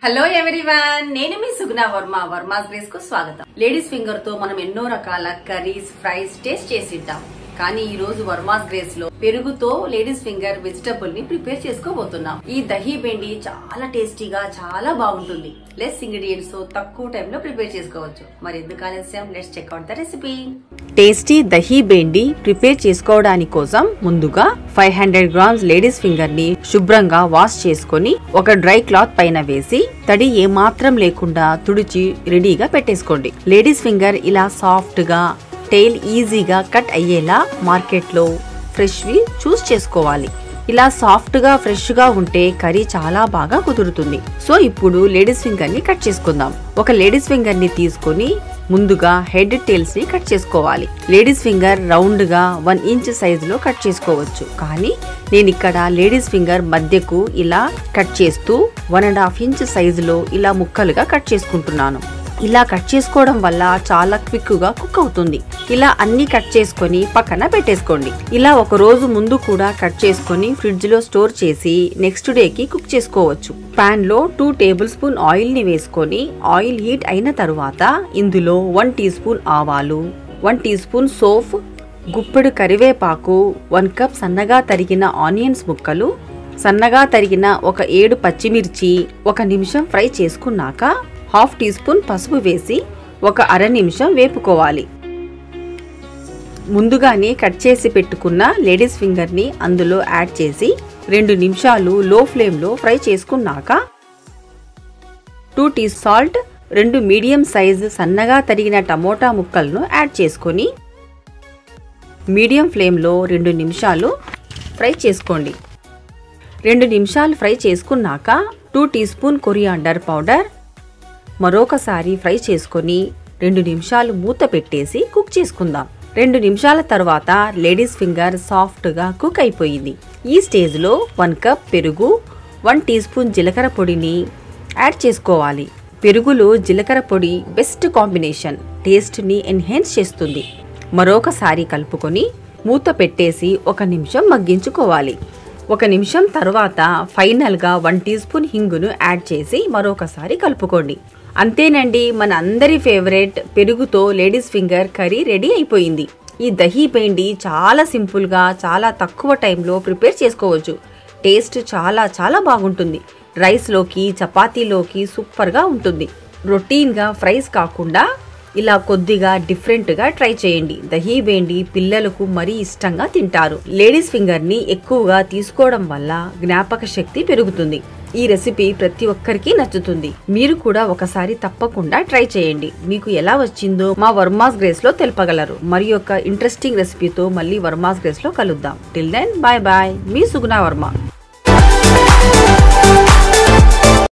hello everyone నేను మీ Suguna Varma Varma's grace కు స్వాగతం లేడీస్ ఫింగర్ తో మనం ఎన్నో రకాల కర్రీస్ ఫ్రైస్ టేస్ట్ చేసిద్దాం కానీ ఈ రోజు వర్మాస్ గ్రేస్ లో పెరుగుతో లేడీస్ ఫింగర్ వెజిటబుల్ ని ప్రిపేర్ చేసుకోబోతున్నాం ఈ దహీ బెండి చాలా టేస్టీగా చాలా బాగుంటుంది లెస్ ఇంగ్రీడియంట్స్ తో తక్కువ టైంలో ప్రిపేర్ చేసుకోవచ్చు మరి ఎందుకు ఆలస్యం let's check out the recipe tasty dahi bhindi prepare చేసుకోవడానికి కోసం ముందుగా five hundred grams ladies finger ని శుభ్రంగా వాష్ చేసుకొని ఒక డ్రై క్లాత్ పైన వేసి తడి ఏమాత్రం లేకుండా తుడిచి రెడీగా పెట్టేసుకోండి లేడీస్ ఫింగర్ ఇలా సాఫ్ట్ గా టైల్ ఈజీగా కట్ అయ్యేలా మార్కెట్లో ఫ్రెష్వి చూస్ చేసుకోవాలి ఇలా సాఫ్ట్ గా ఫ్రెష్ గా ఉంటే కర్రీ చాలా బాగా కుదురుతుంది సో ఇప్పుడు లేడీస్ ఫింగర్ ని కట్ చేసుకుందాం ఒక లేడీస్ ఫింగర్ ని తీసుకొని ముందుగా హెడ్ టైల్స్ ని కట్ చేసుకోవాలి లేడీస్ ఫింగర్ రౌండ్ గా వన్ ఇంచ్ సైజ్ లో కట్ చేసుకోవచ్చు కానీ నేను ఇక్కడ లేడీస్ ఫింగర్ మధ్యకు ఇలా కట్ చేస్తూ వన్ అండ్ హాఫ్ ఇంచ్ సైజులో ఇలా ముక్కలుగా కట్ చేసుకుంటున్నాను ఇలా కట్ చేసుకోవడం వల్ల చాలా క్విక్ గా కుక్ అవుతుంది ఇలా అన్ని కట్ చేసుకొని పక్కన పెట్టేసుకోండి ఇలా ఒక రోజు ముందు కూడా కట్ చేసుకొని ఫ్రిడ్జ్ లో స్టోర్ చేసి నెక్స్ట్ డే కి కుక్ చేసుకోవచ్చు పాన్ లో టూ టేబుల్ స్పూన్ ఆయిల్ ని వేసుకొని ఆయిల్ హీట్ అయిన తరువాత ఇందులో వన్ టీ స్పూన్ ఆవాలు వన్ టీ స్పూన్ సోఫ్ గుప్పెడు కరివేపాకు వన్ కప్ సన్నగా తరిగిన ఆనియన్స్ ముక్కలు సన్నగా తరిగిన ఒక ఏడు పచ్చిమిర్చి ఒక నిమిషం ఫ్రై చేసుకున్నాక హాఫ్ టీ స్పూన్ పసుపు వేసి ఒక అర నిమిషం వేపుకోవాలి ముందుగానే కట్ చేసి పెట్టుకున్న లేడీస్ ఫింగర్ ని అందులో యాడ్ చేసి రెండు నిమిషాలు లో ఫ్లేమ్ లో ఫ్రై చేసుకున్నాక టూ టీ సాల్ట్ రెండు మీడియం సైజ్ సన్నగా తరిగిన టమోటా ముక్కలను యాడ్ చేసుకొని మీడియం ఫ్లేమ్లో రెండు నిమిషాలు ఫ్రై చేసుకోండి రెండు నిమిషాలు ఫ్రై చేసుకున్నాక two teaspoon coriander powder మరొకసారి ఫ్రై చేసుకొని రెండు నిమిషాలు మూత పెట్టేసి కుక్ చేసుకుందాం రెండు నిమిషాల తర్వాత లేడీస్ ఫింగర్ సాఫ్ట్గా కుక్ అయిపోయింది ఈ స్టేజ్లో వన్ కప్ పెరుగు వన్ టీ స్పూన్ జీలకర్ర పొడిని యాడ్ చేసుకోవాలి పెరుగులో జీలకర్ర పొడి బెస్ట్ కాంబినేషన్ టేస్ట్ని ఎన్హాన్స్ చేస్తుంది మరొకసారి కలుపుకొని మూత పెట్టేసి ఒక నిమిషం మగ్గించుకోవాలి ఒక నిమిషం తర్వాత ఫైనల్గా వన్ టీ స్పూన్ హింగును యాడ్ చేసి మరొకసారి కలుపుకోండి అంతేనండి మన అందరి ఫేవరెట్ పెరుగుతో లేడీస్ ఫింగర్ కర్రీ రెడీ అయిపోయింది ఈ దహీ బెండి చాలా సింపుల్గా చాలా తక్కువ టైంలో ప్రిపేర్ చేసుకోవచ్చు టేస్ట్ చాలా చాలా బాగుంటుంది రైస్లోకి చపాతీలోకి సూపర్గా ఉంటుంది రొటీన్గా ఫ్రైస్ కాకుండా ఇలా కొద్దిగా డిఫరెంట్గా ట్రై చేయండి దహీ బేండి పిల్లలకు మరీ ఇష్టంగా తింటారు లేడీస్ ఫింగర్ని ఎక్కువగా తీసుకోవడం వల్ల జ్ఞాపక శక్తి పెరుగుతుంది ఈ రెసిపీ ప్రతి ఒక్కరికి నచ్చుతుంది మీరు కూడా ఒకసారి తప్పకుండా ట్రై చేయండి మీకు ఎలా వచ్చిందో మా వర్మాస్ గ్రేస్ లో తెలపగలరు మరి యొక్క ఇంట్రెస్టింగ్ రెసిపీతో మళ్ళీ వర్మాస్ గ్రేస్ లో కలుద్దాం టిల్ దెన్ బాయ్ బాయ్ మీ సుగుణ వర్మ